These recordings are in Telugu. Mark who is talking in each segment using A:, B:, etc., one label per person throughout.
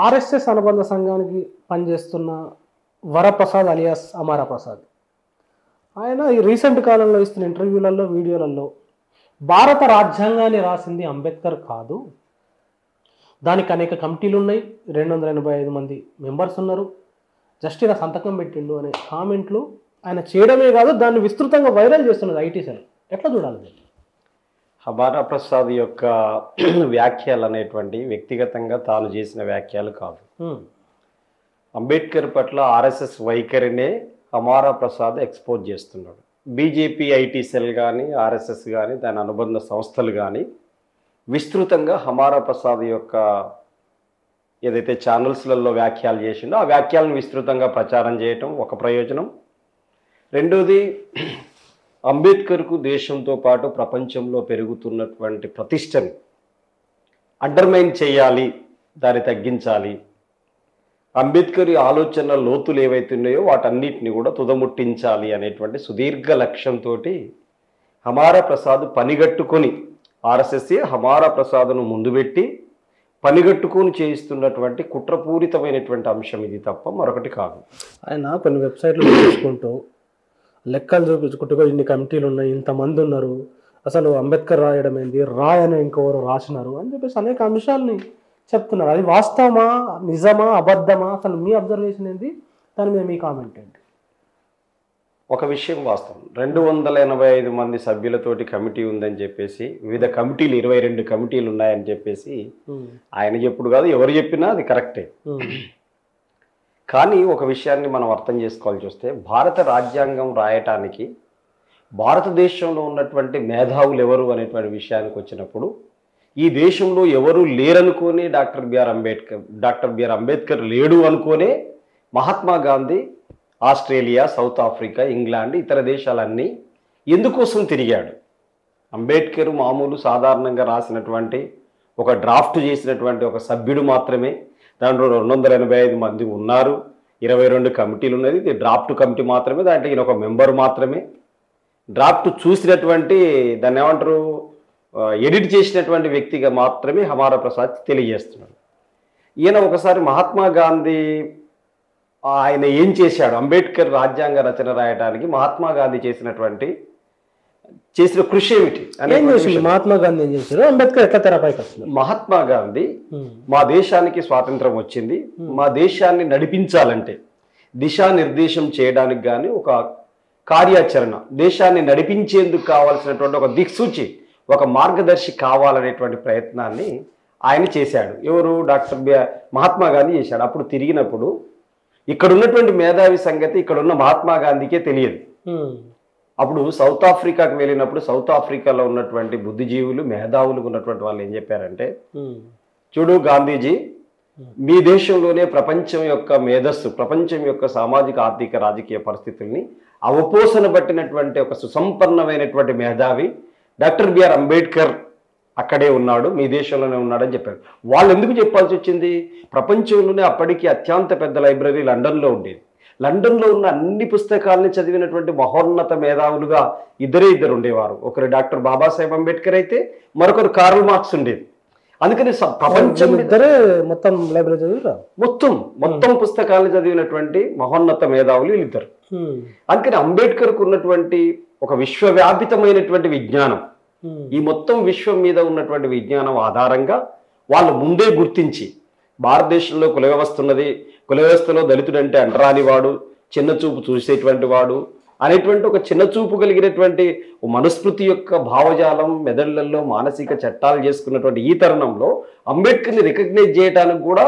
A: ఆర్ఎస్ఎస్ అనుబంధ సంఘానికి పనిచేస్తున్న వరప్రసాద్ అలియాస్ అమారా ప్రసాద్ ఆయన ఈ రీసెంట్ కాలంలో ఇస్తున్న ఇంటర్వ్యూలలో వీడియోలలో భారత రాజ్యాంగాన్ని రాసింది అంబేద్కర్ కాదు దానికి అనేక కమిటీలు ఉన్నాయి రెండు వందల ఎనభై ఐదు మంది మెంబర్స్ ఉన్నారు జస్ట్ ఇలా సంతకం పెట్టిండు అనే కామెంట్లు ఆయన చేయడమే కాదు దాన్ని విస్తృతంగా వైరల్ చేస్తున్నది ఐటీ సెల్ ఎట్లా చూడాలి దీన్ని?
B: హమారా ప్రసాద్ యొక్క వ్యాఖ్యలు అనేటువంటి వ్యక్తిగతంగా తాను చేసిన వ్యాఖ్యలు కాదు
A: ఉమ్,
B: అంబేద్కర్ పట్ల ఆర్ఎస్ఎస్ వైఖరినే హమారా ప్రసాద్ ఎక్స్పోజ్ చేస్తున్నాడు బీజేపీ ఐటీ సెల్ కానీ ఆర్ఎస్ఎస్ కానీ దాని అనుబంధ సంస్థలు కానీ విస్తృతంగా హమారా ప్రసాద్ యొక్క ఏదైతే ఛానల్స్లలో వ్యాఖ్యలు చేసిండో ఆ వ్యాఖ్యలను విస్తృతంగా ప్రచారం చేయటం ఒక ప్రయోజనం రెండోది అంబేద్కర్కు దేశంతో పాటు ప్రపంచంలో పెరుగుతున్నటువంటి ప్రతిష్టని అండర్మైన్ చేయాలి దాన్ని తగ్గించాలి అంబేద్కర్ ఆలోచన లోతులు ఏవైతే ఉన్నాయో వాటన్నిటిని కూడా తుదముట్టించాలి అనేటువంటి సుదీర్ఘ లక్ష్యంతో హమారా ప్రసాద్ పనిగట్టుకొని ఆర్ఎస్ఎస్ హమారా ప్రసాద్ను ముందు పెట్టి పనిగట్టుకొని చేయిస్తున్నటువంటి కుట్రపూరితమైనటువంటి అంశం ఇది తప్ప మరొకటి కాదు
A: ఆయన కొన్ని వెబ్సైట్లు చూపించుకుంటూ లెక్కలు చూపించుకుంటూ కూడా ఇన్ని కమిటీలు ఉన్నాయి ఇంతమంది ఉన్నారు అసలు అంబేద్కర్ రాయడం ఏంది రాయ్ అని ఇంకెవరు రాసినారు అని చెప్పేసి అనేక అంశాలని చెప్తున్నారు అది వాస్తవమా నిజమా అబద్ధమా అసలు మీ అబ్జర్వేషన్ ఏంది దాని మీద మీ కామెంట్ ఏంటి
B: ఒక విషయం వాస్తవం రెండు వందల ఎనభై ఐదు మంది సభ్యులతోటి కమిటీ ఉందని చెప్పేసి వివిధ కమిటీలు ఇరవై రెండు కమిటీలు ఉన్నాయని చెప్పేసి ఆయన చెప్పుడు కాదు ఎవరు చెప్పినా అది కరెక్టే కానీ ఒక విషయాన్ని మనం అర్థం చేసుకోవాల్సి వస్తే భారత రాజ్యాంగం రాయటానికి భారతదేశంలో ఉన్నటువంటి మేధావులు ఎవరు అనేటువంటి విషయానికి వచ్చినప్పుడు ఈ దేశంలో ఎవరు లేరనుకొని doctor BR Ambedkar doctor BR Ambedkar లేడు అనుకోనే Mahatma Gandhi Australia South Africa England ఇతర దేశాలన్నీ ఎందుకోసం తిరిగాడు అంబేద్కర్ మామూలు సాధారణంగా రాసినటువంటి ఒక డ్రాఫ్ట్ చేసినటువంటి ఒక సభ్యుడు మాత్రమే దాంట్లో రెండు వందల ఎనభై ఐదు మంది ఉన్నారు ఇరవై రెండు కమిటీలు ఉన్నది ఇది డ్రాఫ్ట్ కమిటీ మాత్రమే దాంట్లో ఈయన ఒక మెంబర్ మాత్రమే డ్రాఫ్ట్ చూసినటువంటి దాన్ని ఏమంటారు ఆ, ఎడిట్ చేసినటువంటి వ్యక్తిగా మాత్రమే హమారా ప్రసాద్ తెలియజేస్తున్నాడు ఈయన ఒకసారి మహాత్మా గాంధీ ఆయన ఏం చేశాడు అంబేద్కర్ రాజ్యాంగ రచన రాయడానికి మహాత్మా గాంధీ చేసినటువంటి చేసిన కృషి ఏమిటి
A: ఏం
B: అనేటువంటి
A: చేసిండు
B: విషయం.
A: మహాత్మా గాంధీ ఏం చేశారు అంబేద్కర్ ఎట్లా తెరపైకి వస్తున్నారు
B: మహాత్మా గాంధీ మా దేశానికి స్వాతంత్రం వచ్చింది మా దేశాన్ని నడిపించాలంటే దిశానిర్దేశం చేయడానికి కానీ ఒక కార్యాచరణ దేశాన్ని నడిపించేందుకు కావాల్సినటువంటి ఒక దిక్సూచి ఒక మార్గదర్శి కావాలనేటువంటి ప్రయత్నాన్ని ఆయన చేశాడు ఎవరు డాక్టర్ బిఆర్ మహాత్మా గాంధీ చేశాడు అప్పుడు తిరిగినప్పుడు ఇక్కడ ఉన్నటువంటి మేధావి సంగతి ఇక్కడ ఉన్న మహాత్మా గాంధీకే తెలియదు అప్పుడు సౌత్ ఆఫ్రికాకి వెళ్ళినప్పుడు సౌత్ ఆఫ్రికాలో ఉన్నటువంటి బుద్ధిజీవులు మేధావులు ఉన్నటువంటి వాళ్ళు ఏం చెప్పారంటే చూడు గాంధీజీ మీ దేశంలోనే ప్రపంచం యొక్క మేధస్సు ప్రపంచం యొక్క సామాజిక ఆర్థిక రాజకీయ పరిస్థితుల్ని అవపోసన పట్టినటువంటి ఒక సుసంపన్నమైనటువంటి మేధావి డాక్టర్ బిఆర్ అంబేద్కర్ అక్కడే ఉన్నాడు మీ దేశంలోనే ఉన్నాడని చెప్పారు వాళ్ళు ఎందుకు చెప్పాల్సి వచ్చింది ప్రపంచంలోనే అప్పటికి అత్యంత పెద్ద లైబ్రరీ లండన్లో ఉండేది లండన్లో ఉన్న అన్ని పుస్తకాలని చదివినటువంటి మహోన్నత మేధావులుగా ఇద్దరే ఇద్దరు ఉండేవారు ఒకరు డాక్టర్ బాబాసాహెబ్ అంబేద్కర్ అయితే మరొకరు కార్ల్ మార్క్స్ ఉండేది అందుకని స- ప్రపంచం మీద
A: ఇద్దరే మొత్తం లైబ్రరీ చదివిరా
B: మొత్తం మొత్తం పుస్తకాలను చదివినటువంటి మహోన్నత మేధావులు వీళ్ళిద్దరు అందుకని అంబేద్కర్కు ఉన్నటువంటి ఒక విశ్వవ్యాపితమైనటువంటి విజ్ఞానం ఈ మొత్తం విశ్వం మీద ఉన్నటువంటి విజ్ఞానం ఆధారంగా వాళ్ళు ముందే గుర్తించి భారతదేశంలో కుల వ్యవస్థ ఉన్నది కుల వ్యవస్థలో దళితుడంటే అంటరాని వాడు చిన్న చూపు చూసేటువంటి వాడు అనేటువంటి ఒక చిన్న చూపు కలిగినటువంటి ఓ మనస్మృతి యొక్క భావజాలం మెదళ్లలో మానసిక చట్టాలు చేసుకున్నటువంటి ఈ తరుణంలో అంబేద్కర్ని రికగ్నైజ్ చేయడానికి కూడా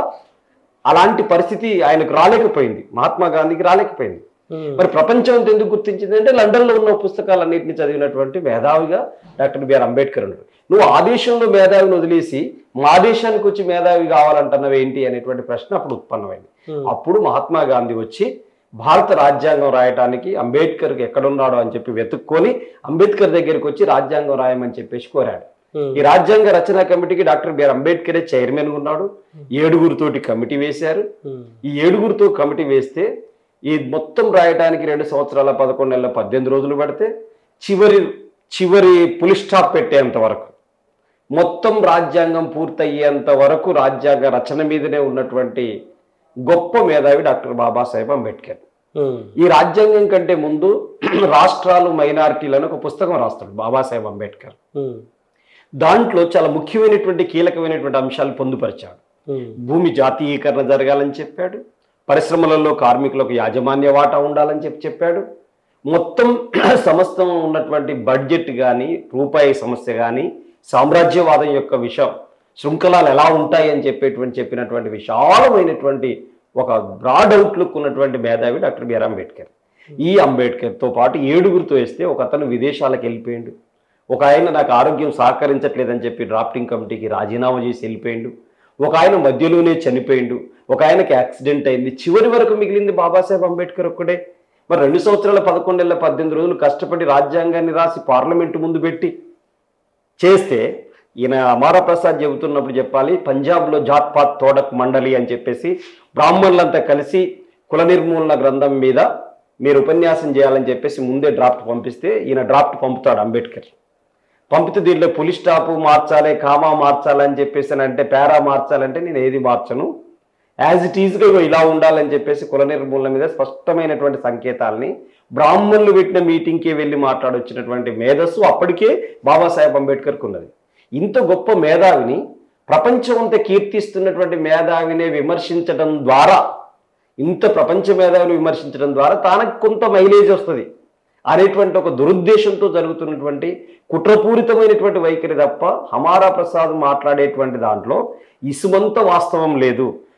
B: అలాంటి పరిస్థితి ఆయనకు రాలేకపోయింది మహాత్మా గాంధీకి రాలేకపోయింది మరి ప్రపంచం అంతా ఎందుకు గుర్తించింది అంటే లండన్లో ఉన్న పుస్తకాలన్నింటినీ చదివినటువంటి మేధావిగా డాక్టర్ బిఆర్ అంబేద్కర్ ఉన్నాడు నువ్వు ఆ దేశంలో మేధావిని వదిలేసి మా దేశానికి వచ్చి మేధావి కావాలంటున్నవి ఏంటి అనేటువంటి ప్రశ్న అప్పుడు ఉత్పన్నమైంది అప్పుడు మహాత్మా గాంధీ వచ్చి భారత రాజ్యాంగం రాయటానికి అంబేద్కర్కి ఎక్కడున్నాడో అని చెప్పి వెతుక్కొని అంబేద్కర్ దగ్గరికి వచ్చి రాజ్యాంగం రాయమని చెప్పేసి కోరాడు ఈ రాజ్యాంగ రచనా కమిటీకి డాక్టర్ బిఆర్ అంబేద్కరే చైర్మన్ ఉన్నాడు ఏడుగురితోటి కమిటీ వేశారు ఈ ఏడుగురితో కమిటీ వేస్తే ఈ మొత్తం రాయడానికి రెండు సంవత్సరాల పదకొండు నెలల పద్దెనిమిది రోజులు పడితే చివరి చివరి పులి స్టాప్ పెట్టేంత వరకు మొత్తం రాజ్యాంగం పూర్తయ్యేంత వరకు రాజ్యాంగ రచన మీదనే ఉన్నటువంటి గొప్ప మేధావి డాక్టర్ బాబాసాహెబ్ అంబేద్కర్
A: ఉమ్,
B: ఈ రాజ్యాంగం కంటే ముందు రాష్ట్రాలు మైనారిటీలను ఒక పుస్తకం రాస్తాడు బాబాసాహెబ్ అంబేద్కర్
A: ఉమ్,
B: దాంట్లో చాలా ముఖ్యమైనటువంటి కీలకమైనటువంటి అంశాలు పొందుపరిచాడు
A: ఉమ్,
B: భూమి జాతీయీకరణ జరగాలని చెప్పాడు పరిశ్రమలలో కార్మికులకు యాజమాన్య వాటా ఉండాలని చెప్పి చెప్పాడు మొత్తం సమస్తం ఉన్నటువంటి బడ్జెట్ కానీ రూపాయి సమస్య కానీ సామ్రాజ్యవాదం యొక్క విషయం శృంఖలాలు ఎలా ఉంటాయి అని చెప్పేటువంటి చెప్పినటువంటి విశాలమైనటువంటి ఒక బ్రాడ్ అవుట్లుక్ ఉన్నటువంటి మేధావి డాక్టర్ బిఆర్ అంబేద్కర్ ఈ అంబేద్కర్తో పాటు ఏడుగురితో వేస్తే ఒక అతను విదేశాలకు వెళ్ళిపోయిండు ఒక ఆయన నాకు ఆరోగ్యం సహకరించట్లేదని చెప్పి డ్రాఫ్టింగ్ కమిటీకి రాజీనామా చేసి వెళ్ళిపోయిండు ఒక ఆయన మధ్యలోనే చనిపోయిండు ఒక ఆయనకి యాక్సిడెంట్ అయింది చివరి వరకు మిగిలింది బాబాసాహెబ్ అంబేద్కర్ ఒక్కడే మరి రెండు సంవత్సరాల పదకొండేళ్ళ పద్దెనిమిది రోజులు కష్టపడి రాజ్యాంగాన్ని రాసి పార్లమెంటు ముందు పెట్టి చేస్తే ఈయన అమారా ప్రసాద్ చెబుతున్నప్పుడు చెప్పాలి పంజాబ్లో జాత్ పాత్ తోడక్ మండలి అని చెప్పేసి బ్రాహ్మణులంతా కలిసి కుల నిర్మూలన గ్రంథం మీద మీరు ఉపన్యాసం చేయాలని చెప్పేసి ముందే డ్రాఫ్ట్ పంపిస్తే ఈయన డ్రాఫ్ట్ పంపుతాడు అంబేద్కర్ పంపితే దీంట్లో పులి స్టాప్ మార్చాలి కామా మార్చాలి అని చెప్పేసి అని అంటే పేరా మార్చాలంటే నేను ఏది మార్చను యాజ్ ఇట్ ఈజ్గా ఇలా ఉండాలని చెప్పేసి కుల నిర్మూలన మీద స్పష్టమైనటువంటి సంకేతాలని బ్రాహ్మణులు పెట్టిన మీటింగ్కి వెళ్ళి మాట్లాడొచ్చినటువంటి మేధస్సు అప్పటికే బాబాసాహెబ్ అంబేద్కర్కి ఉన్నది ఇంత గొప్ప మేధావిని ప్రపంచం అంతా కీర్తిస్తున్నటువంటి మేధావినే విమర్శించడం ద్వారా ఇంత ప్రపంచ మేధావిని విమర్శించడం ద్వారా తనకు కొంత మైలేజ్ వస్తుంది అనేటువంటి ఒక దురుద్దేశంతో జరుగుతున్నటువంటి కుట్రపూరితమైనటువంటి వైఖరి తప్ప హమారా ప్రసాద్ మాట్లాడేటువంటి దాంట్లో ఇసుమంత వాస్తవం లేదు